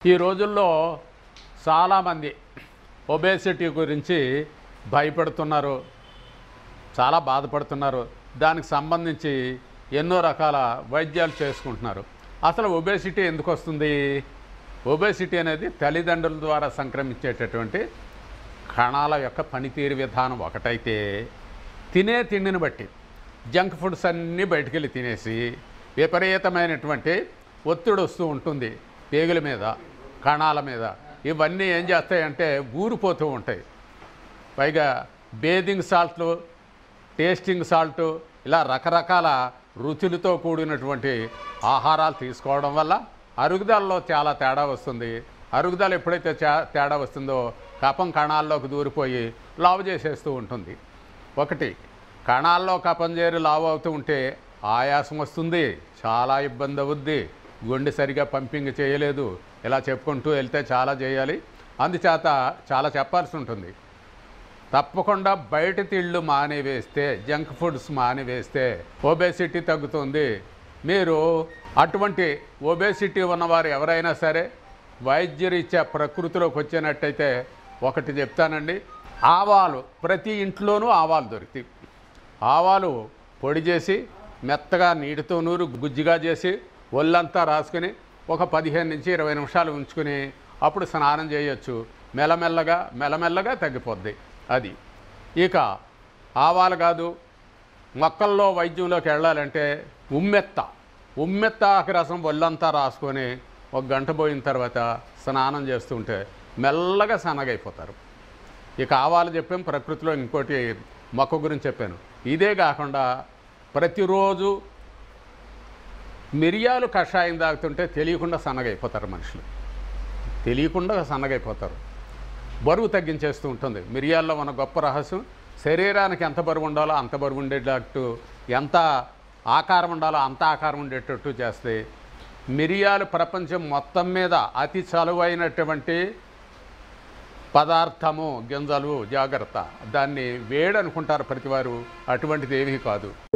ఈ రోజుల్లో చాలామంది ఒబేసిటీ గురించి భయపడుతున్నారు చాలా బాధపడుతున్నారు దానికి సంబంధించి ఎన్నో రకాల వైద్యాలు చేసుకుంటున్నారు అసలు ఒబేసిటీ ఎందుకు వస్తుంది ఒబేసిటీ అనేది తల్లిదండ్రుల ద్వారా సంక్రమించేటటువంటి కణాల యొక్క పనితీరు విధానం ఒకటైతే తినే తిండిని బట్టి జంక్ ఫుడ్స్ అన్నీ బయటికి వెళ్ళి తినేసి విపరీతమైనటువంటి ఒత్తిడి వస్తూ ఉంటుంది పేగుల మీద కణాల మీద ఇవన్నీ ఏం చేస్తాయంటే ఊరిపోతూ ఉంటాయి పైగా బేదింగ్ సాల్ట్లు టేస్టింగ్ సాల్ట్ ఇలా రకరకాల రుచులతో కూడినటువంటి ఆహారాలు తీసుకోవడం వల్ల అరుగుదలలో చాలా తేడా వస్తుంది అరుగుదల ఎప్పుడైతే చా- తేడా వస్తుందో కపం కణాల్లోకి దూరిపోయి లావు చేసేస్తూ ఉంటుంది ఒకటి కణాల్లో కపం చేరి లావు అవుతూ ఉంటే ఆయాసం వస్తుంది చాలా ఇబ్బంది అవుద్ది గుండె సరిగా పంపింగ్ చేయలేదు ఇలా చెప్పుకుంటూ వెళ్తే చాలా చేయాలి అందుచేత చాలా చెప్పాల్సి ఉంటుంది తప్పకుండా బయట తిళ్ళు మానివేస్తే జంక్ ఫుడ్స్ మానివేస్తే ఒబేసిటీ తగ్గుతుంది మీరు అటువంటి ఒబేసిటీ ఉన్నవారు ఎవరైనా సరే వైద్యరీత్యా ప్రకృతిలోకి వచ్చినట్టయితే ఒకటి చెప్తానండి ఆవాలు ప్రతి ఇంట్లోనూ ఆవాలు దొరుకుతాయి ఆవాలు పొడి చేసి మెత్తగా నీటితో నూరు గుజ్జుగా చేసి ఒళ్ళంతా రాసుకుని ఒక పదిహేను నుంచి ఇరవై నిమిషాలు ఉంచుకుని అప్పుడు స్నానం చేయొచ్చు మెల్లమెల్లగా మెల్లమెల్లగా తగ్గిపోద్ది అది ఇక ఆవాలు కాదు మొక్కల్లో వైద్యంలోకి వెళ్ళాలంటే ఉమ్మెత్త ఉమ్మెత్త ఆకు రసం ఒళ్ళంతా రాసుకొని ఒక గంట పోయిన తర్వాత స్నానం చేస్తుంటే మెల్లగా సన్నగైపోతారు ఇక ఆవాలు చెప్పాం ప్రకృతిలో ఇంకోటి మొక్క గురించి చెప్పాను ఇదే కాకుండా ప్రతిరోజు మిరియాలు కషాయం తాగుతుంటే తెలియకుండా సన్నగైపోతారు మనుషులు తెలియకుండా సన్నగైపోతారు బరువు తగ్గించేస్తూ ఉంటుంది మిరియాల్లో ఉన్న గొప్ప రహస్యం శరీరానికి ఎంత బరువు ఉండాలో అంత బరువు ఉండేటట్టు ఎంత ఆకారం ఉండాలో అంత ఆకారం ఉండేటట్టు చేస్తే మిరియాలు ప్రపంచం మొత్తం మీద అతి చలువైనటువంటి పదార్థము గింజలు జాగ్రత్త దాన్ని వేడనుకుంటారు ప్రతివారు అటువంటిది ఏమీ కాదు